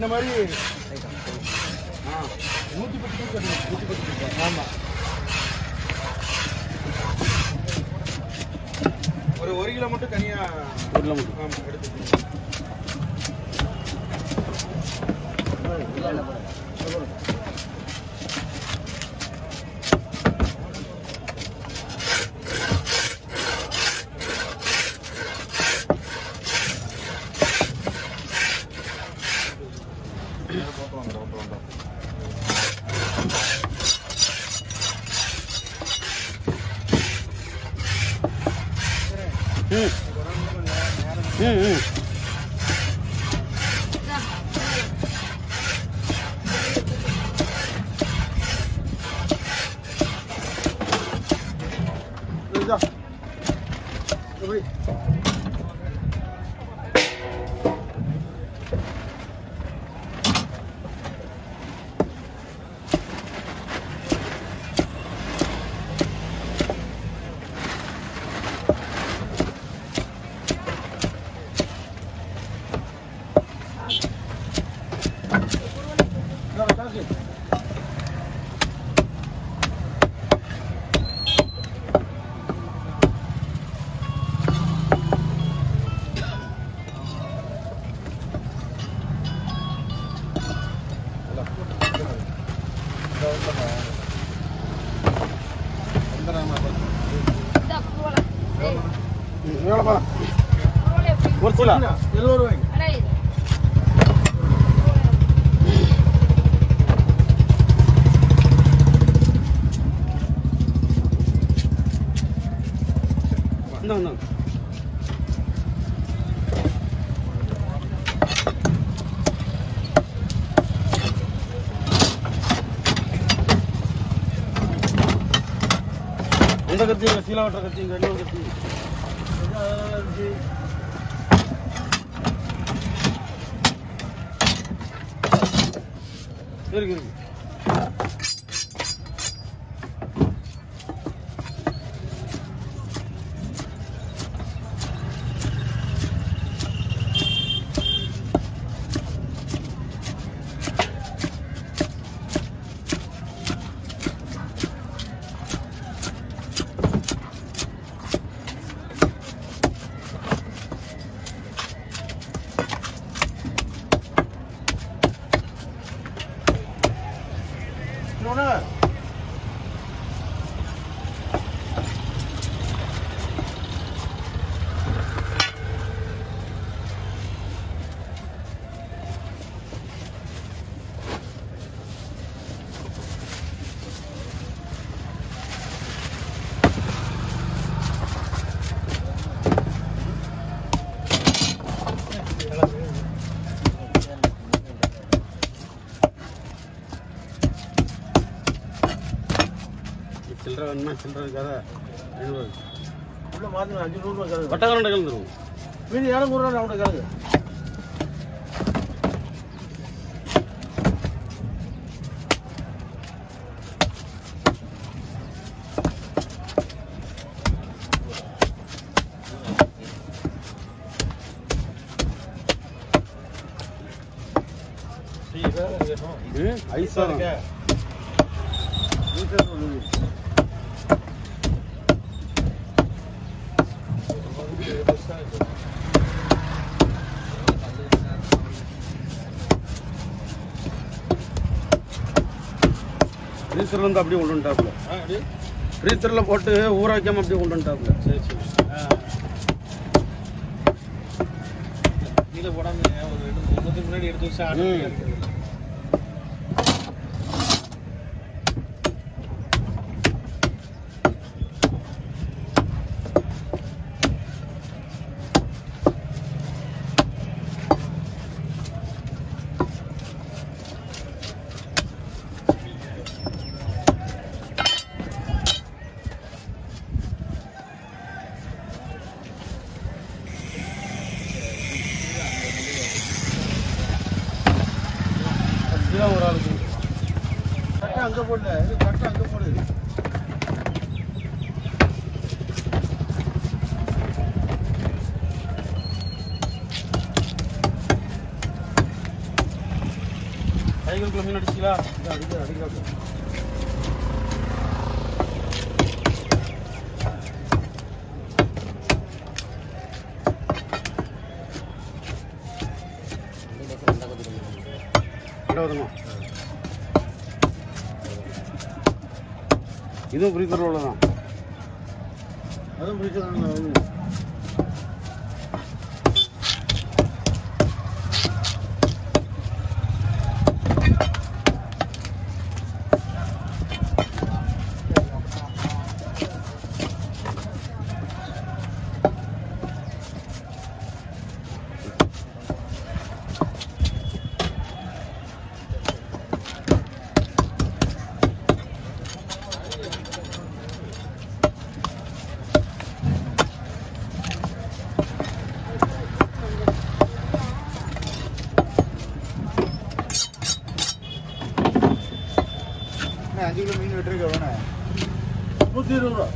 இந்த மாதிரி ஆ நூற்றி பத்து பீஸ் கட்டணும் நூற்றி பத்து பீஸ் ஆமாம் ஒரு ஒரு கிலோ மட்டும் தனியாக ஒரு கிலோ மட்டும் ஆமாம் எடுத்து ம் ம் ம் இதா. எப்படி இதா, காசு. ம், எவ்வளோப்பா? ஒரு கிலோ எழுபது ரூபாய்க்கு இந்த இந்த எந்த கத்தி சீலா வெட்டுற கத்தி இங்க ரெண்டு கத்தி இருக்கு இருக்கு இன்னொன்று சில்லறை வேணுமா சில்லறை இருக்காதா ஐநூறு உள்ள மாற்றி அஞ்சு நூறுரூவா கிழங்கு வட்டக்கரண்டை கலந்துருவோம் மீதி இரநூறு ரூபா நம்மகிட்ட கிழங்கு ம் ஐஸா இருக்க வீட்டில் சொல்லுது ஃப்ரீசர்ல இருந்து அப்படியே கொண்டு வந்துட்டாப்ல ஃப்ரீசர்ல போட்டு ஊற வைக்காம அப்படியே கொண்டு வந்துட்டாப்ல சரி சரி கீழே போடாம ஒரு ரெண்டு மூணு மாதத்துக்கு முன்னாடி எடுத்து வச்சு ஆட்டு ம். எடுக்கிறது. இதுதான் ஒரு ஆளுக்கு கட்டை அங்கே போடல இது கட்டை அங்கே போடுது கைகளுக்குள்ள மீன் அடிச்சிங்களா அடிக்க அடிக்க ரெண்டாவதுமா இதுவும் ஃப்ரீசர் ரோல தான் அதுவும் பிடிச்சதான அஞ்சு கிலோ மீன் வெட்டிருக்க வேணா நூற்றி இருபது ரூபா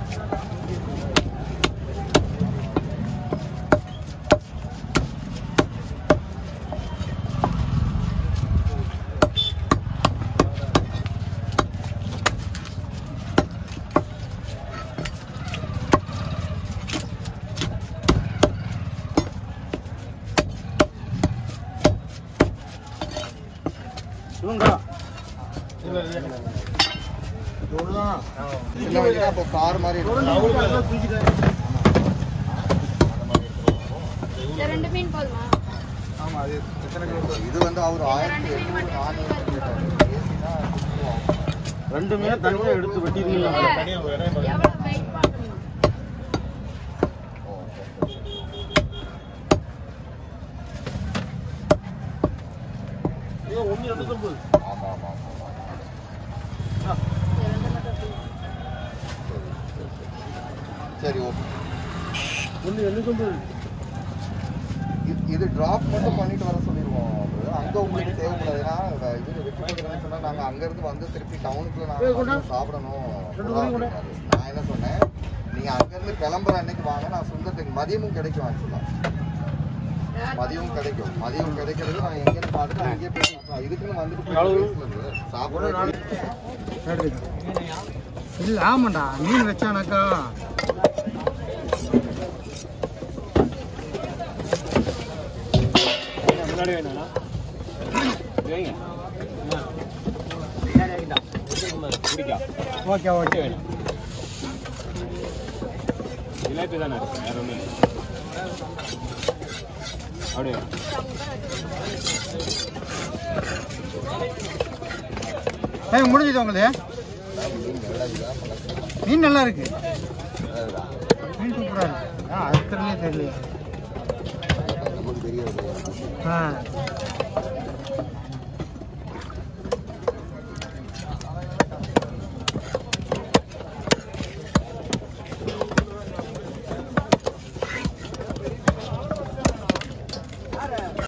இவங்கா இவ்வளோதான் சின்ன வண்டினா இப்போ கார் மாதிரி இருக்கும் இந்த ரெண்டு மீன் போதுமா ஆமா அது எத்தனை கிலோ இது வந்து அவர் ஆயிரத்தி எண்ணூறு நானூறு ரெண்டுமே தனியாக எடுத்து வெட்டிருந்தீங்க எவ்வளவு வெயிட் பார்க்கணும் ஒன்று ரெண்டு தான் போகுது ஆமா ஆமா இந்த ரெண்டு மட்டும் எப்படி? சரி ஓகே ஒன்று என்ன தான் போகுது இது டிராப் மட்டும் பண்ணிட்டு வர சொல்லிடுவோம் அவரு. அங்க உங்களுக்கு தேவைப்படாது ஏன்னா இது வெற்றி பண்ணுறேன்னு சொன்னா நாங்க அங்க இருந்து வந்து திருப்பி டவுனுக்குள்ள ஏய், கொண்டா. நாங்க சாப்பிடணும் ரெண்டு மணி கொண்டா. நான் என்ன சொன்னேன் நீங்க அங்க இருந்து கிளம்புற அன்னைக்கு வாங்க நான் சுந்தரத்துக்கு மதியமும் கிடைக்கும் ஆக்சுவலா மதியம் கிடைக்கும் மதியம் கிடைக்கிறது நான் எங்கேன்னு பார்த்துட்டு நான் எங்கேயே போய் சாப்பிடலாம். இதுக்குன்னு வந்துட்டு நாலு போய் சாப்பிட இல்ல ஆமாண்டா மீன் வச்சானாக்கா முன்னாடி வேணா வைங்க ஓகே ஓகே ஜிலேபி தானே வேற ஒன்றும் அப்படியே ஏய் முடிஞ்சது உங்களுக்கு மீன் நல்லா இருக்கு மீன் சூப்பரா இருக்கு ஆ அறுக்கிறதே தெரியல நமக்கு தெரிய ஆ